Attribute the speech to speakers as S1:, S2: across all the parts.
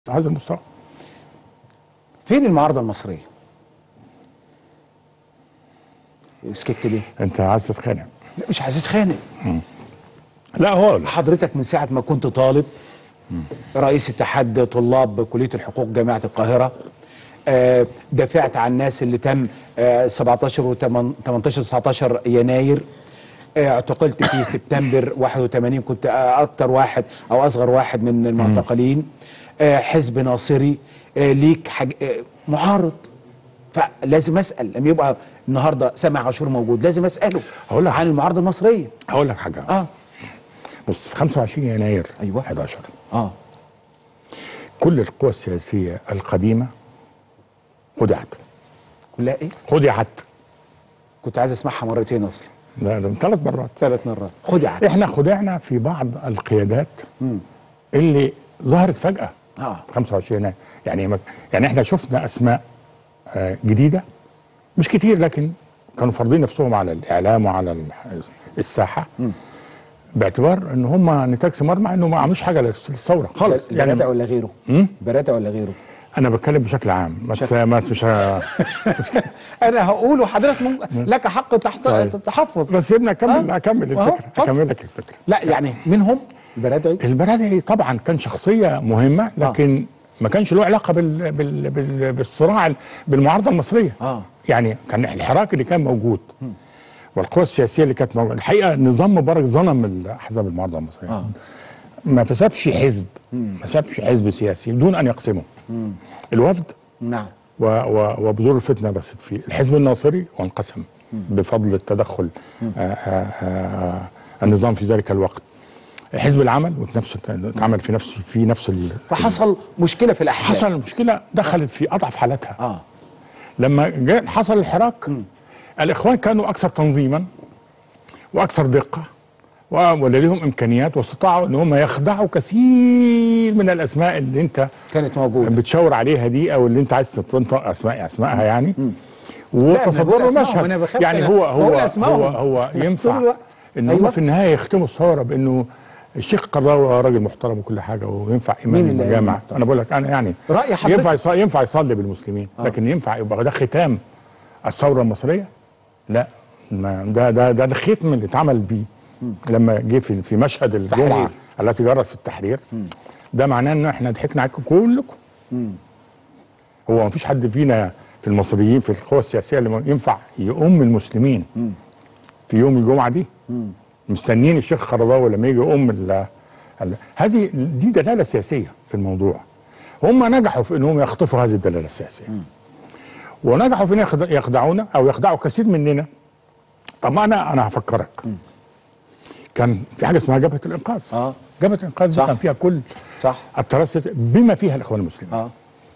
S1: هذا المستوى
S2: فين المعارضه المصريه؟ سكت ليه؟
S1: انت عايز تتخانق
S2: لا مش عايز اتخانق
S1: لا هو
S2: حضرتك من ساعه ما كنت طالب رئيس اتحاد طلاب كليه الحقوق جامعه القاهره آه، دافعت عن الناس اللي تم آه، 17 و 18 19 يناير آه، اعتقلت في سبتمبر 81 كنت آه، اكتر واحد او اصغر واحد من المعتقلين آه، حزب ناصري آه، ليك حاج... آه، معارض فلازم اسال لما يبقى النهارده سامع عاشور موجود لازم اساله
S1: هقول لك.
S2: عن المعارضه المصريه
S1: هقول لك حاجه
S2: اه
S1: بص في 25 يناير
S2: أيوة.
S1: 11
S2: اه
S1: كل القوى السياسيه القديمه خدعت
S2: كلها ايه؟
S1: خدعت
S2: كنت عايز اسمعها مرتين اصلا
S1: ده ده ثلاث مرات
S2: ثلاث مرات خدعت
S1: احنا خدعنا في بعض القيادات اللي ظهرت فجاه
S2: اه
S1: في 25 يناير يعني ما- يعني احنا شفنا اسماء آه، جديده مش كتير لكن كانوا فارضين نفسهم على الاعلام وعلى الح- الساحه باعتبار ان هم نتاج ثمار مع انه ما عملوش حاجه للثوره خالص
S2: يعني
S1: يعني
S2: ولا غيره؟ برادة ولا غيره؟
S1: انا بتكلم بشكل عام ما ت- ما ت- مش ه-
S2: انا هقول وحضرتك مم... لك حق تحت
S1: طيب.
S2: التحفظ
S1: بس سيبنا اكمل
S2: آه.
S1: اكمل
S2: أهو،
S1: الفكره
S2: اتفضل.
S1: اكمل لك الفكره
S2: لا يعني منهم البرادعي
S1: البرادعي طبعا كان شخصيه مهمه لكن ما كانش له علاقه بال بال بال بالصراع بالمعارضه المصريه
S2: آه.
S1: يعني كان الحراك اللي كان موجود والقوى السياسيه اللي كانت موجوده الحقيقه نظام مبارك ظلم الاحزاب المعارضه المصريه
S2: آه.
S1: ما فسبش حزب ما سابش حزب سياسي بدون ان يقسمه الوفد
S2: نعم
S1: و و وبذور الفتنه بست فيه الحزب الناصري وانقسم بفضل التدخل آآ آآ النظام في ذلك الوقت حزب العمل وتنفس اتعمل في نفس في نفس ال-
S2: فحصل مشكله في الاحزاب
S1: حصل المشكله دخلت في اضعف حالاتها
S2: اه
S1: لما جاء حصل الحراك الاخوان كانوا اكثر تنظيما واكثر دقه و- ولديهم امكانيات واستطاعوا ان هم يخدعوا كثير من الاسماء اللي انت
S2: كانت موجوده
S1: بتشاور عليها دي او اللي انت عايز تنطق اسماء اسمائها يعني
S2: بقول
S1: وتصوروا
S2: أسمائهم، أنا
S1: مشهد
S2: بخاف
S1: يعني
S2: أنا
S1: هو
S2: بقول
S1: هو
S2: أسمائهم.
S1: هو هو
S2: طول
S1: ينفع
S2: الوقت.
S1: ان
S2: أيوة.
S1: هم في النهايه يختموا الثوره بانه الشيخ قراوي راجل محترم وكل حاجه وينفع امام
S2: مين اللي قال
S1: الجامعه
S2: محترم؟
S1: انا بقول لك انا يعني
S2: رأي حضرتك؟
S1: ينفع يصلي ينفع يصلي بالمسلمين لكن ينفع يبقى ده ختام الثوره المصريه لا ما ده ده ده الختم اللي اتعمل بيه لما جه في في مشهد الجمعه
S2: تحرير.
S1: التي جرت في التحرير ده معناه ان احنا ضحكنا عليكم كلكم هو ما فيش حد فينا في المصريين في القوى السياسيه اللي ينفع يؤم المسلمين في يوم الجمعه دي مستنيين الشيخ قرضاوي لما يجي يؤم ال- ال- هذه دي دلاله سياسيه في الموضوع هم نجحوا في انهم يخطفوا هذه الدلاله السياسيه ونجحوا في ان يخد- يخدعونا او يخدعوا كثير مننا طب ما انا انا هفكرك كان في حاجه اسمها جبهه الانقاذ
S2: آه.
S1: جبهه الانقاذ دي
S2: صح.
S1: كان فيها كل
S2: صح
S1: الترسس بما فيها الاخوان المسلمين
S2: اه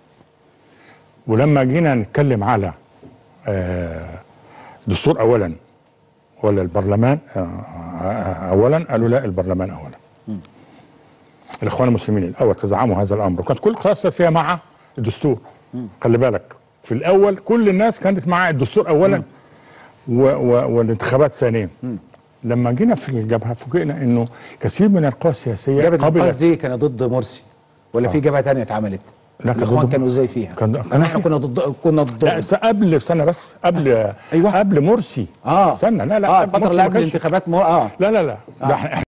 S1: ولما جينا نتكلم على آه، دستور اولا ولا البرلمان آه، آه، اولا قالوا لا البرلمان اولا الاخوان المسلمين الاول تزعموا هذا الامر وكانت كل القوى السياسيه مع الدستور خلي بالك في الاول كل الناس كانت مع الدستور اولا و و والانتخابات ثانيا لما جينا في الجبهه فوجئنا انه كثير من القوى السياسيه
S2: جبهه
S1: قبلت
S2: الانقاذ دي كانت ضد مرسي ولا في جبهه تانية اتعملت؟
S1: لا، كان
S2: الاخوان
S1: ضد-
S2: كانوا ازاي فيها؟
S1: كان-
S2: كان
S1: كانوا
S2: احنا
S1: فيها.
S2: كنا ضد كنا ضد
S1: لا س- قبل سنه بس قبل
S2: أيوة.
S1: قبل مرسي
S2: اه
S1: استنى لا لا
S2: اه
S1: قبل
S2: الفتره
S1: مرسي
S2: اللي
S1: ما
S2: قبل
S1: كانش-
S2: الانتخابات مر... اه
S1: لا لا لا ده احنا